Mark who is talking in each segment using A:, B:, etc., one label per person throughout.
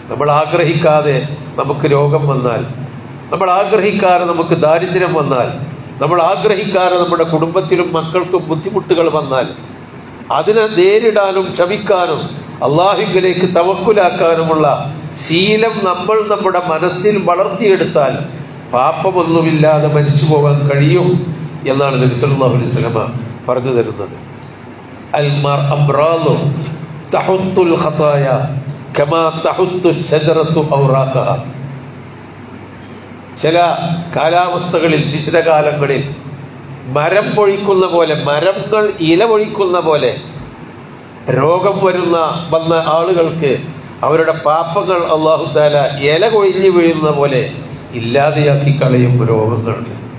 A: നമ്മൾ ആഗ്രഹിക്കാതെ നമുക്ക് രോഗം വന്നാൽ നമ്മൾ ആഗ്രഹിക്കാതെ നമുക്ക് ദാരിദ്ര്യം വന്നാൽ നമ്മൾ ആഗ്രഹിക്കാതെ നമ്മുടെ കുടുംബത്തിലും മക്കൾക്കും ബുദ്ധിമുട്ടുകൾ വന്നാൽ അതിനെ നേരിടാനും ക്ഷമിക്കാനും അള്ളാഹുവിലേക്ക് തവക്കുലാക്കാനുമുള്ള ശീലം നമ്മൾ നമ്മുടെ മനസ്സിൽ വളർത്തിയെടുത്താൽ പാപമൊന്നുമില്ലാതെ മരിച്ചു പോകാൻ കഴിയും എന്നാണ് നബി സല്ലല്ലാഹു അലൈഹി വസല്ലമ പറഞ്ഞു തരുന്നത് അൽമാർ അംറാദു തഹുത്തുൽ ഖതായ കമാ തഹുത്തു ഷജറത്തു ഔറാഖഹ ചില കാലാവസ്ഥകളിൽ ശിശിരകാലങ്ങളിൽ മരം പൊഴിക്കുന്ന പോലെ മരങ്ങൾ ഇല പൊഴിക്കുന്ന പോലെ രോഗം വരുന്ന വന്ന ആളുകൾക്ക് അവരുടെ പാപങ്ങൾ അള്ളാഹു താല ഇല കൊഴിഞ്ഞു വീഴുന്ന പോലെ ഇല്ലാതെയാക്കി കളയും രോഗങ്ങൾ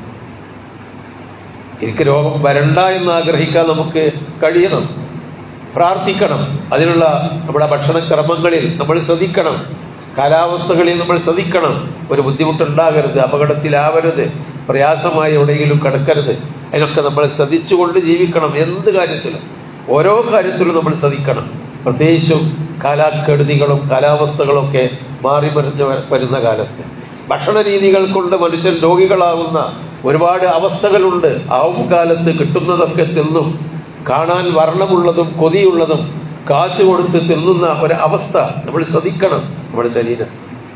A: എനിക്ക് രോഗം വരണ്ട എന്ന് ആഗ്രഹിക്കാൻ നമുക്ക് കഴിയണം പ്രാർത്ഥിക്കണം അതിനുള്ള നമ്മുടെ ഭക്ഷണക്രമങ്ങളിൽ നമ്മൾ ശ്രദ്ധിക്കണം കാലാവസ്ഥകളിൽ നമ്മൾ ശ്രദ്ധിക്കണം ഒരു ബുദ്ധിമുട്ടുണ്ടാകരുത് അപകടത്തിലാവരുത് പ്രയാസമായി എവിടെയെങ്കിലും കിടക്കരുത് അതിനൊക്കെ നമ്മൾ ശ്രദ്ധിച്ചുകൊണ്ട് ജീവിക്കണം എന്ത് കാര്യത്തിലും ഓരോ കാര്യത്തിലും നമ്മൾ ശ്രദ്ധിക്കണം പ്രത്യേകിച്ചും കാലാക്കെടുതികളും കാലാവസ്ഥകളും ഒക്കെ മാറി മറിഞ്ഞ് വരുന്ന കാലത്ത് ഭക്ഷണ രീതികൾ കൊണ്ട് മനുഷ്യൻ രോഗികളാവുന്ന ഒരുപാട് അവസ്ഥകളുണ്ട് ആവും കാലത്ത് കിട്ടുന്നതൊക്കെ തിന്നും കാണാൻ വർണ്ണമുള്ളതും കൊതിയുള്ളതും കാശ് കൊടുത്ത് തിന്നുന്ന ഒരു അവസ്ഥ നമ്മൾ ശ്രദ്ധിക്കണം നമ്മുടെ ശരീരം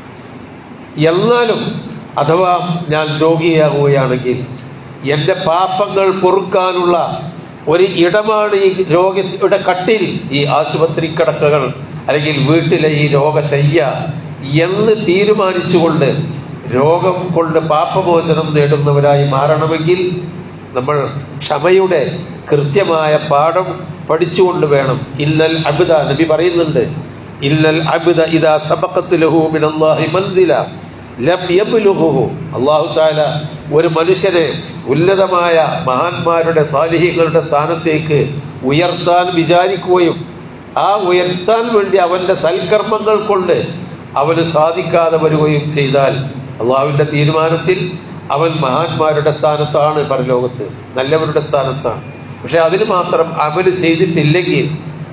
A: എന്നാലും അഥവാ ഞാൻ രോഗിയാകുകയാണെങ്കിൽ എൻ്റെ പാപങ്ങൾ പൊറുക്കാനുള്ള ഒരു ഇടമാണ് ഈ രോഗയുടെ കട്ടിൽ ഈ ആശുപത്രി കിടക്കകൾ അല്ലെങ്കിൽ വീട്ടിലെ ഈ രോഗശയ്യ എന്ന് തീരുമാനിച്ചുകൊണ്ട് രോഗം കൊണ്ട് പാപമോചനം നേടുന്നവരായി മാറണമെങ്കിൽ നമ്മൾ ക്ഷമയുടെ കൃത്യമായ പാഠം പഠിച്ചുകൊണ്ട് വേണം ഇല്ലൽ അബിദ നബി പറയുന്നുണ്ട് ഇല്ലൽ അബിദ ഇദാ സബഖത്ത് ലഹു മിനല്ലാഹി മൻസില ലം യബ്ലുഹു അല്ലാഹു തആല ഒരു മനുഷ്യനെ ഉന്നതമായ മഹാന്മാരുടെ സാലിഹ്യങ്ങളുടെ സ്ഥാനത്തേക്ക് ഉയർത്താൻ വിചാരിക്കുകയും ആ ഉയർത്താൻ വേണ്ടി അവന്റെ സൽക്കർമ്മങ്ങൾ കൊണ്ട് അവന് സാധിക്കാതെ വരികയും ചെയ്താൽ അള്ളാഹുവിന്റെ തീരുമാനത്തിൽ അവൻ മഹാന്മാരുടെ സ്ഥാനത്താണ് പരലോകത്ത് നല്ലവരുടെ സ്ഥാനത്താണ് പക്ഷെ അതിന് മാത്രം അമല് ചെയ്തിട്ടില്ലെങ്കിൽ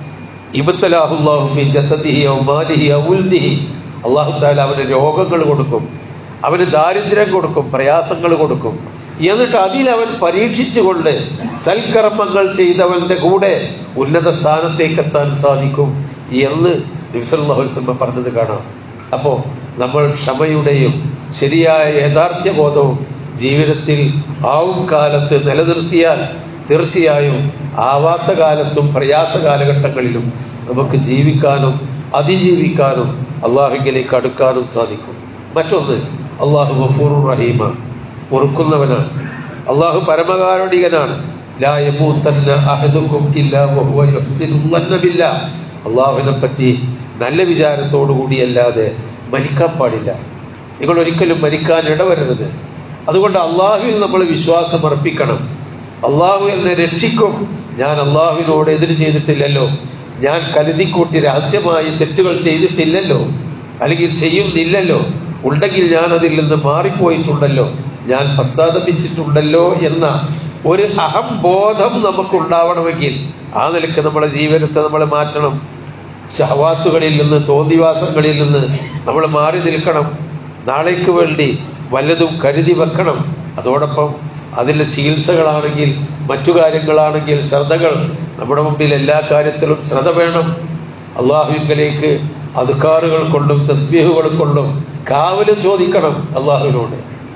A: ഇബത്തലാഹുല്ലാഹുമി ജസദിഹി ഔമാലിഹി ഔൽദിഹി അള്ളാഹു താല അവന് രോഗങ്ങൾ കൊടുക്കും അവന് ദാരിദ്ര്യം കൊടുക്കും പ്രയാസങ്ങൾ കൊടുക്കും എന്നിട്ട് അതിൽ അവൻ പരീക്ഷിച്ചുകൊണ്ട് സൽക്കർമ്മങ്ങൾ ചെയ്തവന്റെ കൂടെ ഉന്നത സ്ഥാനത്തേക്ക് എത്താൻ സാധിക്കും എന്ന് നബിസല്ലാഹുസ്ലമ പറഞ്ഞത് കാണാം അപ്പോൾ നമ്മൾ ക്ഷമയുടെയും ശരിയായ യഥാർത്ഥ ബോധവും ജീവിതത്തിൽ ആവും കാലത്ത് നിലനിർത്തിയാൽ തീർച്ചയായും ആവാത്ത കാലത്തും പ്രയാസ കാലഘട്ടങ്ങളിലും നമുക്ക് ജീവിക്കാനും അതിജീവിക്കാനും അള്ളാഹുങ്കിലേക്ക് അടുക്കാനും സാധിക്കും മറ്റൊന്ന് അള്ളാഹു ഗഫൂർ റഹീമാണ് പൊറുക്കുന്നവനാണ് അള്ളാഹു പരമകാരുണികനാണ് ലാ യമൂത്തന്ന അഹദുക്കും ഇല്ലാ വഹുവ യുഹ്സിനു ظن ബില്ലാ അള്ളാഹുവിനെ പറ്റി നല്ല വിചാരത്തോടു കൂടിയല്ലാതെ മരിക്കാൻ പാടില്ല നിങ്ങൾ ഒരിക്കലും മരിക്കാൻ ഇടവരരുത് അതുകൊണ്ട് അള്ളാഹുവിൽ നമ്മൾ വിശ്വാസം അർപ്പിക്കണം അള്ളാഹു എന്നെ രക്ഷിക്കും ഞാൻ അള്ളാഹുവിനോട് എതിര് ചെയ്തിട്ടില്ലല്ലോ ഞാൻ കരുതിക്കൂട്ടി രഹസ്യമായി തെറ്റുകൾ ചെയ്തിട്ടില്ലല്ലോ അല്ലെങ്കിൽ ചെയ്യുന്നില്ലല്ലോ ഉണ്ടെങ്കിൽ ഞാൻ അതിൽ നിന്ന് മാറിപ്പോയിട്ടുണ്ടല്ലോ ഞാൻ പശ്ചാത്തപിച്ചിട്ടുണ്ടല്ലോ എന്ന ഒരു അഹംബോധം നമുക്കുണ്ടാവണമെങ്കിൽ ആ നിലക്ക് നമ്മുടെ ജീവിതത്തെ നമ്മൾ മാറ്റണം ഷഹവാത്തുകളിൽ നിന്ന് തോന്നിവാസങ്ങളിൽ നിന്ന് നമ്മൾ മാറി നിൽക്കണം നാളേക്ക് വേണ്ടി വല്ലതും കരുതി വെക്കണം അതോടൊപ്പം അതിൻ്റെ ചികിത്സകളാണെങ്കിൽ മറ്റു കാര്യങ്ങളാണെങ്കിൽ ശ്രദ്ധകൾ നമ്മുടെ മുമ്പിൽ എല്ലാ കാര്യത്തിലും ശ്രദ്ധ വേണം അള്ളാഹുവിങ്കലേക്ക് അതുക്കാറുകൾ കൊണ്ടും തസ്ബീഹുകൾ കൊണ്ടും കാവലും ചോദിക്കണം അള്ളാഹുവിനോട്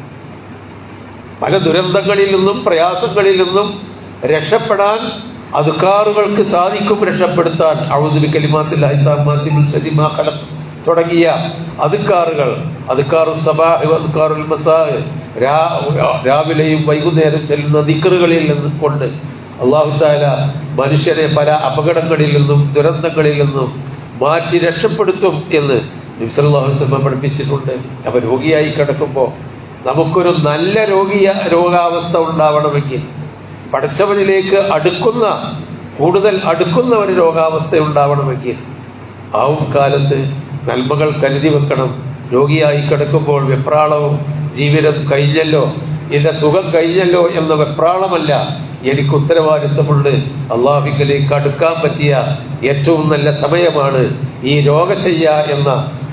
A: പല ദുരന്തങ്ങളിൽ നിന്നും പ്രയാസങ്ങളിൽ നിന്നും രക്ഷപ്പെടാൻ അതുക്കാറുകൾക്ക് സാധിക്കും രക്ഷപ്പെടുത്താൻ അഴുതുബി കലിമാത്തിൽ തുടങ്ങിയ അതുക്കാറുകൾ അതുക്കാറും സബാഹ് അതുക്കാറുൽ മസാഹ് രാവിലെയും വൈകുന്നേരം ചെല്ലുന്ന ദിക്കറുകളിൽ നിന്ന് കൊണ്ട് അള്ളാഹു താല മനുഷ്യരെ പല അപകടങ്ങളിൽ നിന്നും ദുരന്തങ്ങളിൽ നിന്നും മാറ്റി രക്ഷപ്പെടുത്തും എന്ന് നിബ്സല്ലാഹുസ്ലമ പഠിപ്പിച്ചിട്ടുണ്ട് അപ്പൊ രോഗിയായി കിടക്കുമ്പോൾ നമുക്കൊരു നല്ല രോഗിയ രോഗാവസ്ഥ ഉണ്ടാവണമെങ്കിൽ പഠിച്ചവനിലേക്ക് അടുക്കുന്ന കൂടുതൽ അടുക്കുന്ന ഒരു രോഗാവസ്ഥ ഉണ്ടാവണമെങ്കിൽ ആവും കാലത്ത് നന്മകൾ കരുതി വെക്കണം രോഗിയായി കിടക്കുമ്പോൾ വെപ്രാളവും ജീവിതം കഴിഞ്ഞല്ലോ എന്റെ സുഖം കഴിഞ്ഞല്ലോ എന്ന വെപ്രാളമല്ല എനിക്ക് ഉത്തരവാദിത്തമുണ്ട് അള്ളാഹിക്കലേക്ക് അടുക്കാൻ പറ്റിയ ഏറ്റവും നല്ല സമയമാണ് ഈ രോഗശയ്യ എന്ന